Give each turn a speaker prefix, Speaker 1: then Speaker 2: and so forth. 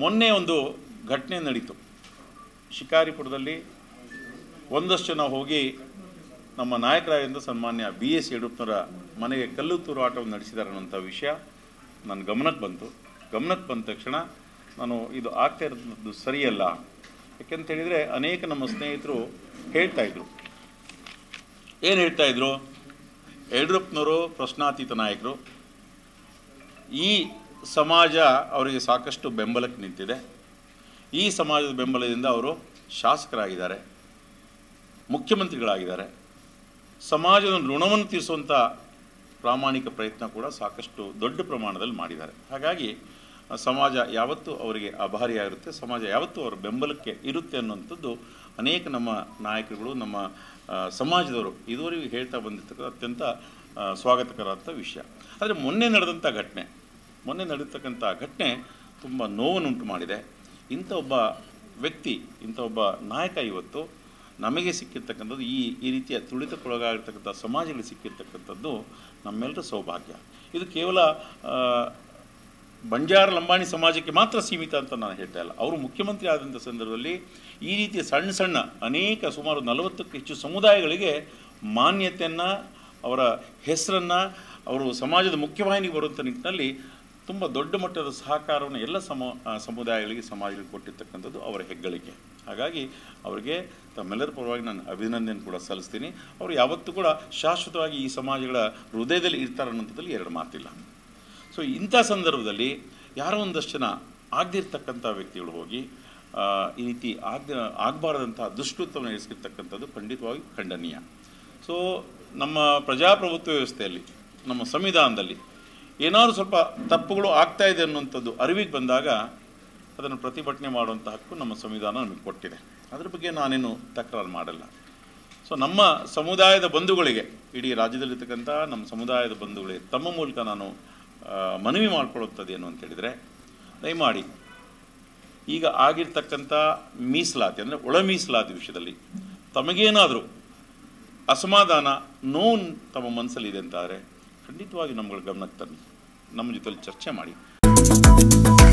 Speaker 1: ಮೊನ್ನೆ ಒಂದು ಘಟನೆ ನಡೀತು ಶಿಕಾರಿಪುರದಲ್ಲಿ ಒಂದಷ್ಟು ಜನ ಹೋಗಿ ನಮ್ಮ ನಾಯಕರಾಗಿದ್ದ ಸನ್ಮಾನ್ಯ ಬಿ ಎಸ್ ಯಡಿಯೂರಪ್ಪನವರ ಮನೆಗೆ ಕಲ್ಲು ತೂರಾಟವನ್ನು ನಡೆಸಿದ್ದಾರೆ ಅನ್ನೋಂಥ ವಿಷಯ ನನ್ನ ಗಮನಕ್ಕೆ ಬಂತು ಗಮನಕ್ಕೆ ಬಂದ ತಕ್ಷಣ ನಾನು ಇದು ಆಗ್ತಾ ಇರೋದು ಸರಿಯಲ್ಲ ಯಾಕೆಂತ ಹೇಳಿದರೆ ಅನೇಕ ನಮ್ಮ ಸ್ನೇಹಿತರು ಹೇಳ್ತಾ ಇದ್ರು ಏನು ಹೇಳ್ತಾ ಇದ್ರು ಯಡಿಯೂರಪ್ಪನವರು ಪ್ರಶ್ನಾತೀತ ನಾಯಕರು ಈ ಸಮಾಜ ಅವರಿಗೆ ಸಾಕಷ್ಟು ಬೆಂಬಲಕ್ಕೆ ನಿಂತಿದೆ ಈ ಸಮಾಜದ ಬೆಂಬಲದಿಂದ ಅವರು ಶಾಸಕರಾಗಿದ್ದಾರೆ ಮುಖ್ಯಮಂತ್ರಿಗಳಾಗಿದ್ದಾರೆ ಸಮಾಜದ ಋಣವನ್ನು ತೀರಿಸುವಂಥ ಪ್ರಾಮಾಣಿಕ ಪ್ರಯತ್ನ ಕೂಡ ಸಾಕಷ್ಟು ದೊಡ್ಡ ಪ್ರಮಾಣದಲ್ಲಿ ಮಾಡಿದ್ದಾರೆ ಹಾಗಾಗಿ ಆ, ಸಮಾಜ ಯಾವತ್ತೂ ಅವರಿಗೆ ಆಭಾರಿಯಾಗಿರುತ್ತೆ ಸಮಾಜ ಯಾವತ್ತೂ ಅವರ ಬೆಂಬಲಕ್ಕೆ ಇರುತ್ತೆ ಅನ್ನುವಂಥದ್ದು ಅನೇಕ ನಮ್ಮ ನಾಯಕರುಗಳು ನಮ್ಮ ಆ, ಸಮಾಜದವರು ಇದುವರೆಗೂ ಹೇಳ್ತಾ ಬಂದಿರ್ತಕ್ಕಂಥ ಅತ್ಯಂತ ಆ, ಸ್ವಾಗತಕರಾದಂಥ ವಿಷಯ ಆದರೆ ಮೊನ್ನೆ ನಡೆದಂಥ ಘಟನೆ ಮೊನ್ನೆ ನಡೆತಕ್ಕಂಥ ಘಟನೆ ತುಂಬ ನೋವನ್ನುಂಟು ಮಾಡಿದೆ ಇಂಥ ಒಬ್ಬ ವ್ಯಕ್ತಿ ಇಂಥ ಒಬ್ಬ ನಾಯಕ ಇವತ್ತು ನಮಗೆ ಸಿಕ್ಕಿರ್ತಕ್ಕಂಥದ್ದು ಈ ಈ ರೀತಿಯ ತುಳಿತಕ್ಕೊಳಗಾಗಿರ್ತಕ್ಕಂಥ ಸಮಾಜಗಳಿಗೆ ಸಿಕ್ಕಿರ್ತಕ್ಕಂಥದ್ದು ನಮ್ಮೆಲ್ಲರ ಸೌಭಾಗ್ಯ ಇದು ಕೇವಲ ಆ, ಬಂಜಾರ ಲಂಬಾಣಿ ಸಮಾಜಕ್ಕೆ ಮಾತ್ರ ಸೀಮಿತ ಅಂತ ನಾನು ಹೇಳ್ತಾ ಇಲ್ಲ ಅವರು ಮುಖ್ಯಮಂತ್ರಿ ಆದಂಥ ಸಂದರ್ಭದಲ್ಲಿ ಈ ರೀತಿಯ ಸಣ್ಣ ಸಣ್ಣ ಅನೇಕ ಸುಮಾರು ನಲವತ್ತಕ್ಕೂ ಹೆಚ್ಚು ಸಮುದಾಯಗಳಿಗೆ ಮಾನ್ಯತೆಯನ್ನು ಅವರ ಹೆಸರನ್ನು ಅವರು ಸಮಾಜದ ಮುಖ್ಯವಾಹಿನಿಗೆ ಬರುವಂಥ ನಿಟ್ಟಿನಲ್ಲಿ ತುಂಬ ದೊಡ್ಡ ಮಟ್ಟದ ಸಹಕಾರವನ್ನು ಎಲ್ಲ ಸಮ ಆ, ಸಮುದಾಯಗಳಿಗೆ ಸಮಾಜಗಳಿಗೆ ಕೊಟ್ಟಿರ್ತಕ್ಕಂಥದ್ದು ಅವರ ಹೆಗ್ಗಳಿಕೆ ಹಾಗಾಗಿ ಅವರಿಗೆ ತಮ್ಮೆಲ್ಲರ ಪರವಾಗಿ ನಾನು ಅಭಿನಂದನೆ ಕೂಡ ಸಲ್ಲಿಸ್ತೀನಿ ಅವರು ಯಾವತ್ತೂ ಕೂಡ ಶಾಶ್ವತವಾಗಿ ಈ ಸಮಾಜಗಳ ಹೃದಯದಲ್ಲಿ ಇರ್ತಾರೆ ಅನ್ನೋಂಥದ್ದಲ್ಲಿ ಎರಡು ಮಾತಿಲ್ಲ ಸೊ ಇಂಥ ಸಂದರ್ಭದಲ್ಲಿ ಯಾರೋ ಒಂದಷ್ಟು ಜನ ಆಗದಿರ್ತಕ್ಕಂಥ ವ್ಯಕ್ತಿಗಳು ಹೋಗಿ ಆ, ಈ ರೀತಿ ಆಗ ಆಗಬಾರ್ದಂಥ ದುಷ್ಕೃತ್ಯವನ್ನು ಎಸಗಿರ್ತಕ್ಕಂಥದ್ದು ಖಂಡಿತವಾಗಿ ಖಂಡನೀಯ ಸೊ ನಮ್ಮ ಪ್ರಜಾಪ್ರಭುತ್ವ ವ್ಯವಸ್ಥೆಯಲ್ಲಿ ನಮ್ಮ ಸಂವಿಧಾನದಲ್ಲಿ ಏನಾದರೂ ಸ್ವಲ್ಪ ತಪ್ಪುಗಳು ಆಗ್ತಾ ಇದೆ ಅನ್ನುವಂಥದ್ದು ಅರಿವಿಗೆ ಬಂದಾಗ ಅದನ್ನು ಪ್ರತಿಭಟನೆ ಮಾಡುವಂಥ ಹಕ್ಕು ನಮ್ಮ ಸಂವಿಧಾನ ನಮಗೆ ಕೊಟ್ಟಿದೆ ಅದ್ರ ಬಗ್ಗೆ ನಾನೇನು ತಕರಾರು ಮಾಡಲ್ಲ ಸೊ ನಮ್ಮ ಸಮುದಾಯದ ಬಂಧುಗಳಿಗೆ ಇಡೀ ರಾಜ್ಯದಲ್ಲಿರ್ತಕ್ಕಂಥ ನಮ್ಮ ಸಮುದಾಯದ ಬಂಧುಗಳಿಗೆ ತಮ್ಮ ಮೂಲಕ ನಾನು ಆ, ಮನವಿ ಮಾಡ್ಕೊಳ್ಳುವಂಥದ್ದು ಏನು ಅಂತ ಹೇಳಿದರೆ ದಯಮಾಡಿ ಈಗ ಆಗಿರ್ತಕ್ಕಂಥ ಮೀಸಲಾತಿ ಅಂದರೆ ಒಳ ಮೀಸಲಾತಿ ವಿಷಯದಲ್ಲಿ ತಮಗೇನಾದರೂ ಅಸಮಾಧಾನ ನೋವು ತಮ್ಮ ಮನಸ್ಸಲ್ಲಿದೆ ಅಂತಾದರೆ ಖಂಡಿತವಾಗಿ ನಮ್ಗಳ ಗಮನಕ್ಕೆ ತನ್ನಿ ನಮ್ಮ ಜೊತೆಲಿ ಚರ್ಚೆ ಮಾಡಿ